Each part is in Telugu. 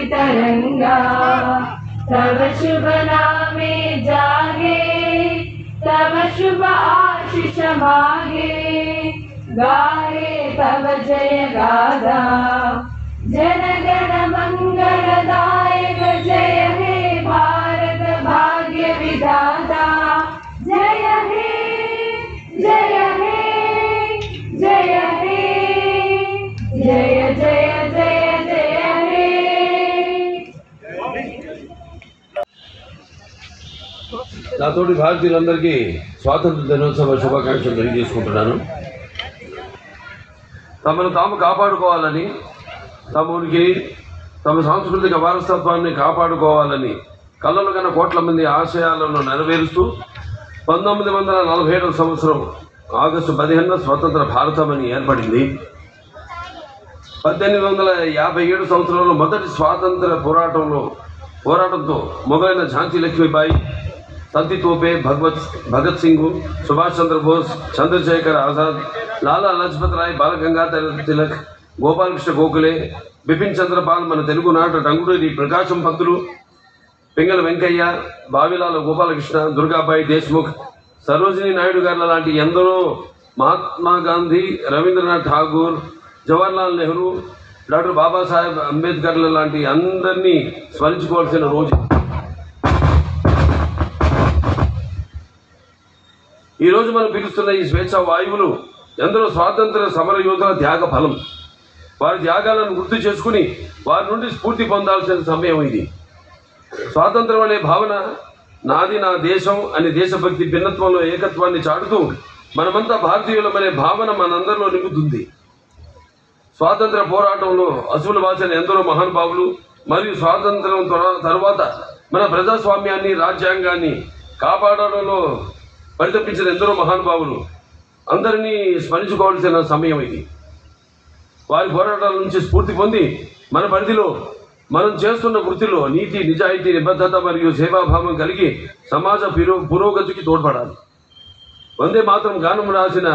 तिरंगा तब शुभ नामे जागे तब शुभ आशीष मागे गाये तब जय गाथा जन गण मंगलदायक जय हे भारत भाग्य विधाता जय हे जय हे जय हे जय जय जय जय हे నాతోటి భారతీయులందరికీ స్వాతంత్ర దినోత్సవ శుభాకాంక్షలు తెలియజేసుకుంటున్నాను తమను తాము కాపాడుకోవాలని తమ ఉనికి తమ సాంస్కృతిక వారసత్వాన్ని కాపాడుకోవాలని కళ్ళలు కన్న కోట్ల మంది ఆశయాలను నెరవేరుస్తూ పంతొమ్మిది వందల నలభై ఏడవ సంవత్సరం ఆగస్టు పదిహేనున స్వతంత్ర భారతం అని ఏర్పడింది పద్దెనిమిది వందల యాభై ఏడు సంవత్సరంలో మొదటి స్వాతంత్ర పోరాటంలో పోరాటంతో మొదలైన ఝాన్సీ లక్ష్మీబాయి సంతి తోపే భగవత్ భగత్ సింగ్ సుభాష్ చంద్రబోస్ చంద్రశేఖర్ ఆజాద్ లాలా లజపత్ రాయ్ బాలగంగాధర తిలక్ గోపాలకృష్ణ గోఖలే బిపిన్ చంద్రపాల్ మన తెలుగు నాట రంగుడూరి ప్రకాశం పంతులు పింగళ వెంకయ్య బావిలాల గోపాలకృష్ణ దుర్గాబాయి దేశ్ముఖ్ సరోజిని నాయుడు గారు లాంటి ఎందరో మహాత్మా గాంధీ రవీంద్రనాథ్ ఠాగూర్ జవహర్లాల్ నెహ్రూ డాక్టర్ బాబాసాహెబ్ అంబేద్కర్ లాంటి అందరినీ స్మరించుకోవాల్సిన రోజు ఈ రోజు మనం పిలుస్తున్న ఈ స్వేచ్ఛ వాయువులు ఎందరో స్వాతంత్ర సమర యోధుల త్యాగ ఫలం వారి త్యాగాలను గుర్తు చేసుకుని వారి నుండి స్ఫూర్తి పొందాల్సిన సమయం ఇది స్వాతంత్రం అనే భావన నాది నా దేశం అనే దేశభక్తి భిన్నత్వంలో ఏకత్వాన్ని చాటుతూ మనమంతా భారతీయులమనే భావన మనందరిలో నింపుతుంది స్వాతంత్ర పోరాటంలో అసువులు వాసిన ఎందరో మహానుభావులు మరియు స్వాతంత్రం త్వర- తర్వాత మన ప్రజాస్వామ్యాన్ని రాజ్యాంగాన్ని కాపాడడంలో పరితపించిన ఎందరో మహానుభావులు అందరినీ స్మరించుకోవాల్సిన సమయం ఇది వారి పోరాటాల నుంచి స్ఫూర్తి పొంది మన పరిధిలో మనం చేస్తున్న వృత్తిలో నీతి నిజాయితీ నిబద్ధత మరియు సేవాభావం కలిగి సమాజ పురో పురోగతికి తోడ్పడాలి వందే మాత్రం గానం రాసిన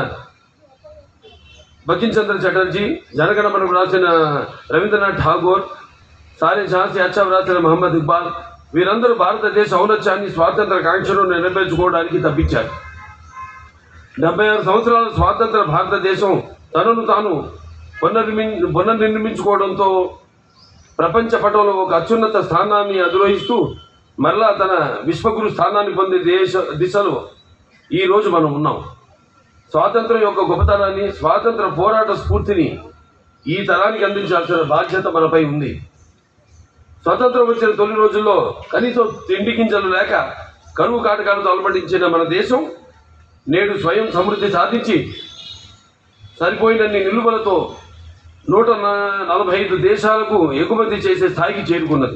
బకించంద్ర చటర్జీ జనగణమనం రాసిన రవీంద్రనాథ్ ఠాగూర్ సారే ఝాన్సీ అచ్చా రాసిన మహమ్మద్ ఇక్బాల్ వీరందరూ భారతదేశ ఔన్నత్యాన్ని స్వాతంత్ర కాంక్షను నెరవేర్చుకోవడానికి తప్పించారు డెబ్బై ఆరు సంవత్సరాల స్వాతంత్ర భారతదేశం తనను తాను పునర్మి పునర్నిర్మించుకోవడంతో ప్రపంచ పటంలో ఒక అత్యున్నత స్థానాన్ని అధిరోహిస్తూ మరలా తన విశ్వగురు స్థానాన్ని పొందే దేశ దిశలో ఈ రోజు మనం ఉన్నాం స్వాతంత్రం యొక్క గొప్పతనాన్ని స్వాతంత్ర పోరాట స్ఫూర్తిని ఈ తరానికి అందించాల్సిన బాధ్యత మనపై ఉంది స్వతంత్రం వచ్చిన తొలి రోజుల్లో కనీసం తిండి గింజలు లేక కరువు కాటకాలతో అలమటించిన మన దేశం నేడు స్వయం సమృద్ధి సాధించి సరిపోయినన్ని నిలువలతో నూట న- నలభై ఐదు దేశాలకు ఎగుమతి చేసే స్థాయికి చేరుకున్నది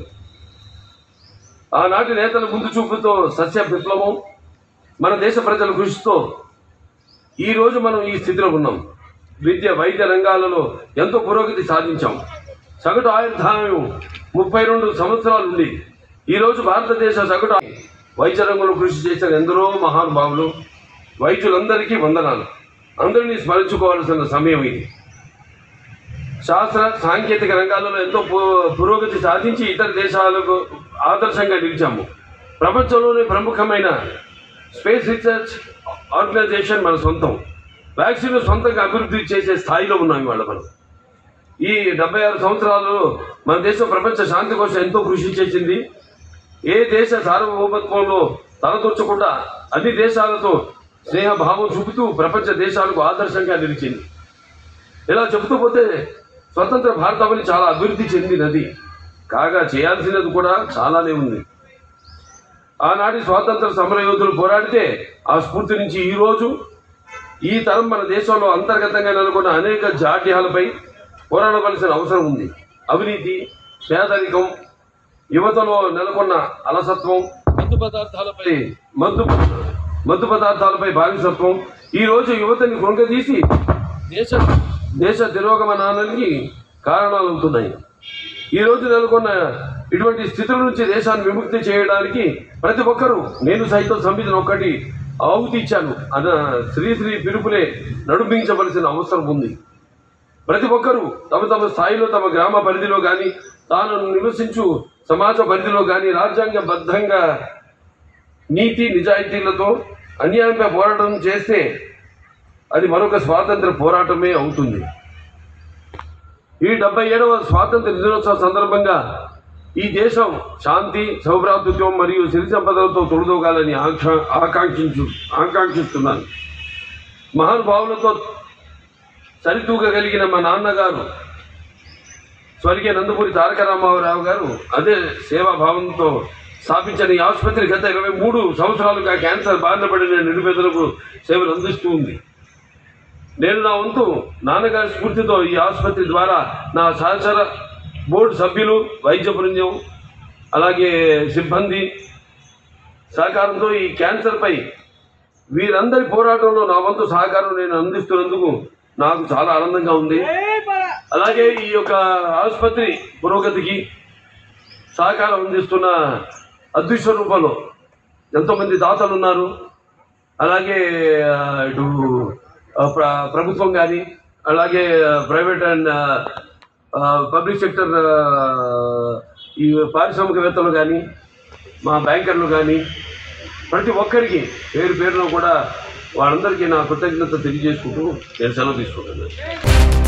ఆనాటి నేతల ముందు చూపుతో సస్య విప్లవం మన దేశ ప్రజల కృషితో ఈ రోజు మనం ఈ స్థితిలో ఉన్నాం విద్య వైద్య రంగాలలో ఎంతో పురోగతి సాధించాం సగటు ఆయుర్దాయం ముప్పై రెండు సంవత్సరాలు ఉంది ఈ రోజు భారతదేశ సగటు ఆయు- వైద్య రంగంలో కృషి చేసిన ఎందరో మహానుభావులు వైద్యులందరికీ వందనాలు అందరినీ స్మరించుకోవాల్సిన సమయం ఇది శాస్త్ర సాంకేతిక రంగాలలో ఎంతో పు- పురోగతి సాధించి ఇతర దేశాలకు ఆదర్శంగా నిలిచాము ప్రపంచంలోనే ప్రముఖమైన స్పేస్ రీసెర్చ్ ఆర్గనైజేషన్ మన సొంతం వ్యాక్సిన్ సొంతంగా అభివృద్ధి చేసే స్థాయిలో ఉన్నాం ఇవాళ మనం ఈ డెబ్బై ఆరు సంవత్సరాలలో మన దేశం ప్రపంచ శాంతి కోసం ఎంతో కృషి చేసింది ఏ దేశ సార్వభౌమత్వంలో తలదొచ్చకుండా అన్ని దేశాలతో స్నేహభావం చూపుతూ ప్రపంచ దేశాలకు ఆదర్శంగా నిలిచింది ఇలా చెబుతూ పోతే స్వతంత్ర భారతావని చాలా అభివృద్ధి చెందినది కాగా చేయాల్సినది కూడా చాలానే ఉంది ఆనాటి స్వాతంత్ర సమర యోధులు పోరాడితే ఆ స్ఫూర్తి నుంచి ఈ రోజు ఈ తరం మన దేశంలో అంతర్గతంగా నెలకొన్న అనేక జాడ్యాలపై పోరాడవలసిన అవసరం ఉంది అవినీతి పేదరికం యువతలో నెలకొన్న అలసత్వం మత్తు పదార్థాలపై మద్దు మత్తు పదార్థాలపై బానిసత్వం ఈ రోజు యువతని కృంగదీసి దేశ దేశ తిరోగమనానికి కారణాలవుతున్నాయి ఈ రోజు నెలకొన్న ఇటువంటి స్థితుల నుంచి దేశాన్ని విముక్తి చేయడానికి ప్రతి ఒక్కరూ నేను సైతం సంవిధానం ఒక్కటి ఆహుతి ఇచ్చాను అన్న శ్రీశ్రీ పిలుపులే నడుమించవలసిన అవసరం ఉంది ప్రతి ఒక్కరూ తమ తమ స్థాయిలో తమ గ్రామ పరిధిలో కానీ తాను నివసించు సమాజ పరిధిలో కానీ రాజ్యాంగబద్ధంగా నీతి నిజాయితీలతో అన్యాయంపై పోరాటం చేస్తే అది మరొక స్వాతంత్ర పోరాటమే అవుతుంది ఈ డెబ్బై ఏడవ స్వాతంత్ర దినోత్సవ సందర్భంగా ఈ దేశం శాంతి సౌభ్రాతృత్వం మరియు సిరి సంపదలతో తొడుదోగాలని ఆక్ష ఆకాంక్షించు ఆకాంక్షిస్తున్నాను మహానుభావులతో సరితూగగలిగిన మా నాన్నగారు స్వర్గీయ నందమూరి తారక రామారావు గారు అదే సేవాభావంతో స్థాపించిన ఈ ఆసుపత్రి గత ఇరవై మూడు సంవత్సరాలుగా క్యాన్సర్ బారిన పడిన నిరుపేదలకు సేవలు అందిస్తూ ఉంది నేను నా వంతు నాన్నగారి స్ఫూర్తితో ఈ ఆసుపత్రి ద్వారా నా సహచర బోర్డు సభ్యులు వైద్య బృందం అలాగే సిబ్బంది సహకారంతో ఈ క్యాన్సర్పై వీరందరి పోరాటంలో నా వంతు సహకారం నేను అందిస్తున్నందుకు నాకు చాలా ఆనందంగా ఉంది అలాగే ఈ యొక్క ఆసుపత్రి పురోగతికి సహకారం అందిస్తున్న అదృశ్య రూపంలో ఎంతోమంది దాతలు ఉన్నారు అలాగే ఆ, ఇటు ఆ, ప్ర ప్రభుత్వం కానీ అలాగే ప్రైవేట్ అండ్ పబ్లిక్ సెక్టర్ ఈ పారిశ్రామికవేత్తలు కానీ మా బ్యాంకర్లు కానీ ప్రతి ఒక్కరికి పేరు పేరులో కూడా వాళ్ళందరికీ నా కృతజ్ఞత తెలియజేసుకుంటూ నేను సెలవు తీసుకుంటున్నాను